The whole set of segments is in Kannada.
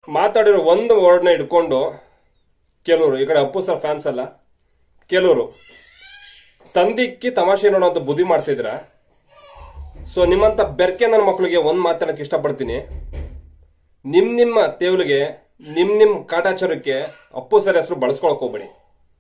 ಮಾತಾಡಿರೋ ಒಂದು ವರ್ಡ್ನ ಇಟ್ಕೊಂಡು ಕೆಲವರು ಈ ಕಡೆ ಅಪ್ಪು ಸರ್ ಫ್ಯಾನ್ಸ್ ಅಲ್ಲ ಕೆಲವರು ತಂದಿಕ್ಕಿ ತಮಾಷೆ ನೋಡೋಂಥ ಬುದ್ಧಿ ಮಾಡ್ತಿದ್ರ ಸೊ ನಿಮ್ಮಂತ ಬೆರ್ಕೆ ನನ್ನ ಮಕ್ಕಳಿಗೆ ಒಂದು ಮಾತಾಡಕ್ಕೆ ಇಷ್ಟಪಡ್ತೀನಿ ನಿಮ್ ನಿಮ್ಮ ತೇವಲಿಗೆ ನಿಮ್ ನಿಮ್ ಕಾಟಾಚಾರಕ್ಕೆ ಅಪ್ಪು ಸರ್ ಹೆಸರು ಬಳಸ್ಕೊಳಕ್ ಹೋಗ್ಬೇಡಿ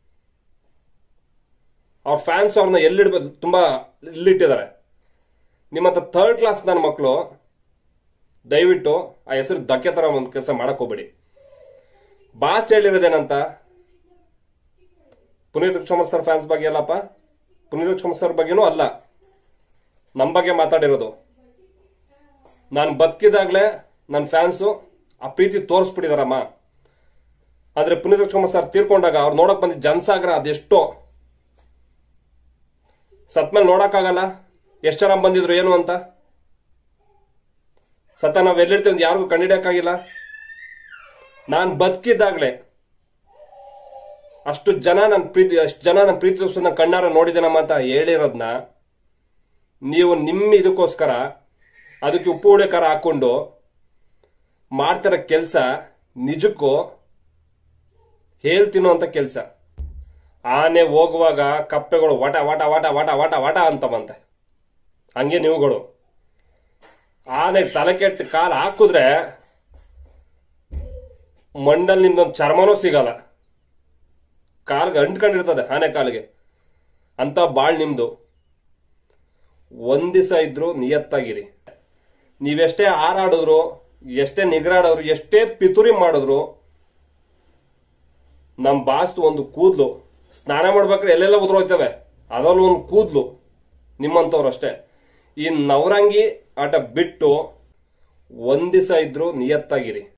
ಅವ್ರ ಫ್ಯಾನ್ಸ್ ಅವ್ರನ್ನ ಎಲ್ಲಿಡ್ಬೇಕು ತುಂಬಾ ಇಲ್ಲಿಟ್ಟಿದ್ದಾರೆ ನಿಮ್ಮಂತ ಥರ್ಡ್ ಕ್ಲಾಸ್ ನನ್ನ ಮಕ್ಕಳು ದಯವಿಟ್ಟು ಆ ಹೆಸರು ಧಕ್ಕೆ ತರ ಒಂದು ಕೆಲಸ ಮಾಡಕ್ ಹೋಗ್ಬೇಡಿ ಬಾಸ್ ಹೇಳಿರೋದೇನಂತ ಪುನೀತ್ ರಾಜ್ಕುಮಾರ್ ಸರ್ ಫ್ಯಾನ್ಸ್ ಬಗ್ಗೆ ಅಲ್ಲಪ್ಪ ಪುನೀತ್ ರಾಜ್ಕುಮಾರ್ ಸರ್ ಬಗ್ಗೆನೂ ಅಲ್ಲ ನಮ್ಮ ಬಗ್ಗೆ ಮಾತಾಡಿರೋದು ನಾನು ಬದುಕಿದಾಗಲೇ ನನ್ನ ಫ್ಯಾನ್ಸು ಆ ಪ್ರೀತಿ ತೋರಿಸ್ಬಿಟ್ಟಿದಾರಮ್ಮ ಆದ್ರೆ ಪುನೀತ್ ರಾಜ್ಕುಮಾರ್ ಸರ್ ತೀರ್ಕೊಂಡಾಗ ಅವ್ರು ನೋಡಕ್ ಬಂದಿದ್ದ ಜನಸಾಗರ ಅದೆಷ್ಟೋ ಸತ್ಮೇಲೆ ನೋಡಕ್ಕಾಗಲ್ಲ ಎಷ್ಟು ಜನ ಬಂದಿದ್ರು ಏನು ಅಂತ ಸತ್ತ ನಾವ್ ಎಲ್ಲಿರ್ತೀವಿ ಅಂತ ಯಾರಿಗೂ ಕಂಡಿಡಿಯಕ್ಕಾಗಿಲ್ಲ ನಾನು ಬದುಕಿದ್ದಾಗಲೇ ಅಷ್ಟು ಜನ ನನ್ನ ಪ್ರೀತಿ ಅಷ್ಟು ಜನ ನನ್ನ ಪ್ರೀತಿ ತೋರಿಸೋ ನನ್ನ ಕಣ್ಣಾರ ನೋಡಿದೇನಮ್ಮ ಅಂತ ಹೇಳಿರೋದ್ನ ನೀವು ನಿಮ್ಮ ಇದಕ್ಕೋಸ್ಕರ ಅದಕ್ಕೆ ಉಪ್ಪು ಹುಳಿ ಖಾರ ಹಾಕೊಂಡು ಮಾಡ್ತಿರೋ ಕೆಲಸ ನಿಜಕ್ಕೂ ಹೇಳ್ತೀನೋ ಅಂತ ಕೆಲಸ ಆನೆ ಹೋಗುವಾಗ ಕಪ್ಪೆಗಳು ವಟ ವಟ ವಟ ವಟ ವಟ ವಟ ಅಂತವಂತೆ ಹಂಗೆ ನೀವುಗಳು ಆನೆ ತಲೆ ಕೆಟ್ಟ ಕಾಲು ಹಾಕಿದ್ರೆ ಮಂಡಲ್ ನಿಮ್ದೊಂದು ಚರ್ಮನೂ ಸಿಗಲ್ಲ ಕಾಲ್ಗೆ ಅಂಟ್ಕೊಂಡಿರ್ತದೆ ಆನೆ ಕಾಲಿಗೆ ಅಂತ ಬಾಳ್ ನಿಮ್ದು ಒಂದ್ ದಿವಸ ಇದ್ರು ನಿಯತ್ತಾಗಿರಿ ನೀವೆಷ್ಟೇ ಹಾರಾಡಿದ್ರು ಎಷ್ಟೇ ನಿಗ್ರಾಡೋರು ಎಷ್ಟೇ ಪಿತುರಿ ಮಾಡಿದ್ರು ನಮ್ ಬಾಸ್ತು ಒಂದು ಕೂದ್ಲು ಸ್ನಾನ ಮಾಡ್ಬೇಕಾದ್ರೆ ಎಲ್ಲೆಲ್ಲ ಉದುರೋಯ್ತವೆ ಅದರಲ್ಲೂ ಒಂದು ಕೂದ್ಲು ನಿಮ್ಮಂಥವ್ರು ಅಷ್ಟೇ ಈ ನವರಂಗಿ ಆಟ ಬಿಟ್ಟು ಒಂದ್ ದಿವಸ ಇದ್ರು ನಿಯತ್ತಾಗಿರಿ